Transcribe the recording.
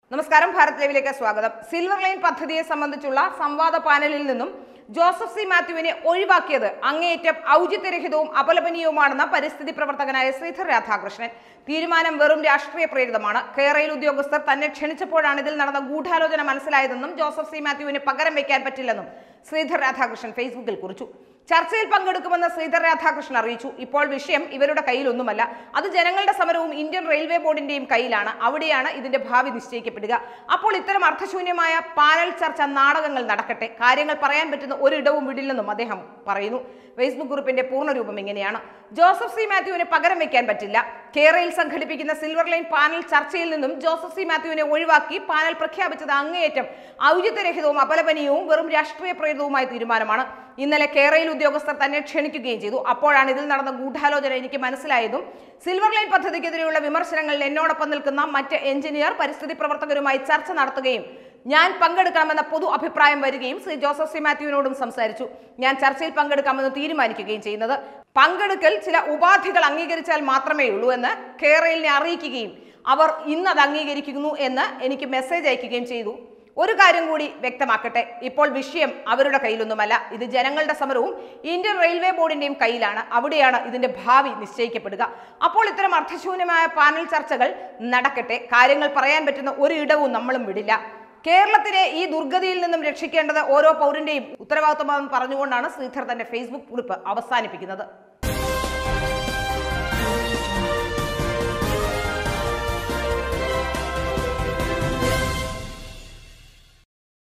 നമസ്കാരം ഭാരത് ലൈവിലേക്ക് സ്വാഗതം സിൽവർ ലൈൻ പദ്ധതിയെ സംബന്ധിച്ചുള്ള സംവാദ പാനലിൽ നിന്നും ജോസഫ് സി മാത്യുവിനെ ഒഴിവാക്കിയത് അങ്ങേയറ്റം ഔചിത്യരഹിതവും അപലപനീയവുമാണെന്ന പരിസ്ഥിതി പ്രവർത്തകനായ ശ്രീധർ രാധാകൃഷ്ണൻ തീരുമാനം വെറും രാഷ്ട്രീയ പ്രേരിതമാണ് കേരളയിൽ ഉദ്യോഗസ്ഥർ തന്നെ ക്ഷണിച്ചപ്പോഴാണ് ഇതിൽ നടന്ന ഗൂഢാലോചന മനസ്സിലായതെന്നും ജോസഫ് സി മാത്യുവിന് പകരം വയ്ക്കാൻ പറ്റില്ലെന്നും ശ്രീധർ രാധാകൃഷ്ണൻ ഫേസ്ബുക്കിൽ കുറിച്ചു ചർച്ചയിൽ പങ്കെടുക്കുമെന്ന് ശ്രീധർ രാധാകൃഷ്ണൻ അറിയിച്ചു ഇപ്പോൾ വിഷയം ഇവരുടെ കയ്യിലൊന്നുമല്ല അത് ജനങ്ങളുടെ സമരവും ഇന്ത്യൻ റെയിൽവേ ബോർഡിന്റെയും കയ്യിലാണ് അവിടെയാണ് ഇതിന്റെ ഭാവി നിശ്ചയിക്കപ്പെടുക അപ്പോൾ ഇത്തരം അർത്ഥശൂന്യമായ പാനൽ ചർച്ച നാടകങ്ങൾ നടക്കട്ടെ കാര്യങ്ങൾ പറയാൻ പറ്റുന്ന ഒരിടവും വിടില്ലെന്നും അദ്ദേഹം പറയുന്നു ഫേസ്ബുക്ക് ഗ്രൂപ്പിന്റെ പൂർണ്ണരൂപം ഇങ്ങനെയാണ് ജോസഫ് സി മാത്യുവിന് പകരം വെക്കാൻ പറ്റില്ല കേരളയിൽ സംഘടിപ്പിക്കുന്ന സിൽവർ ലൈൻ പാനൽ ചർച്ചയിൽ നിന്നും ജോസഫ് സി മാത്യുവിനെ ഒഴിവാക്കി പാനൽ പ്രഖ്യാപിച്ചത് അങ്ങേയറ്റം ഔചിത്യരഹിതവും അപലപനീയവും വെറും രാഷ്ട്രീയ പ്രേരിതവുമായ തീരുമാനമാണ് ഇന്നലെ കേരളയിൽ ഉദ്യോഗസ്ഥർ തന്നെ ക്ഷണിക്കുകയും ചെയ്തു അപ്പോഴാണ് ഇതിൽ നടന്ന ഗൂഢാലോചന എനിക്ക് മനസ്സിലായതും സിൽവർ ലൈൻ പദ്ധതിക്കെതിരെയുള്ള വിമർശനങ്ങളിൽ എന്നോടൊപ്പം നിൽക്കുന്ന മറ്റ് എഞ്ചിനീയർ പരിസ്ഥിതി പ്രവർത്തകരുമായി ചർച്ച നടത്തുകയും ഞാൻ പങ്കെടുക്കണമെന്ന പൊതു അഭിപ്രായം വരികയും ശ്രീ ജോസഫ് സി മാത്യുവിനോടും സംസാരിച്ചു ഞാൻ ചർച്ചയിൽ പങ്കെടുക്കാമെന്ന് തീരുമാനിക്കുകയും ചെയ്യുന്നത് പങ്കെടുക്കൽ ചില ഉപാധികൾ അംഗീകരിച്ചാൽ മാത്രമേ ഉള്ളൂ എന്ന് കേരളിനെ അറിയിക്കുകയും അവർ ഇന്ന് അത് അംഗീകരിക്കുന്നു എന്ന് എനിക്ക് മെസ്സേജ് അയക്കുകയും ചെയ്തു ഒരു കാര്യം കൂടി വ്യക്തമാക്കട്ടെ ഇപ്പോൾ വിഷയം അവരുടെ കയ്യിലൊന്നുമല്ല ഇത് ജനങ്ങളുടെ സമരവും ഇന്ത്യൻ റെയിൽവേ ബോർഡിന്റെയും കയ്യിലാണ് അവിടെയാണ് ഇതിന്റെ ഭാവി നിശ്ചയിക്കപ്പെടുക അപ്പോൾ ഇത്തരം അർത്ഥശൂന്യമായ പാനൽ ചർച്ചകൾ നടക്കട്ടെ കാര്യങ്ങൾ പറയാൻ പറ്റുന്ന ഒരു ഇടവും നമ്മളും വിടില്ല കേരളത്തിനെ ഈ ദുർഗതിയിൽ നിന്നും രക്ഷിക്കേണ്ടത് ഓരോ പൗരന്റെയും ഉത്തരവാദിത്വമാണെന്ന് പറഞ്ഞുകൊണ്ടാണ് ശ്രീധർ തന്റെ ഫേസ്ബുക്ക് കുറിപ്പ് അവസാനിപ്പിക്കുന്നത്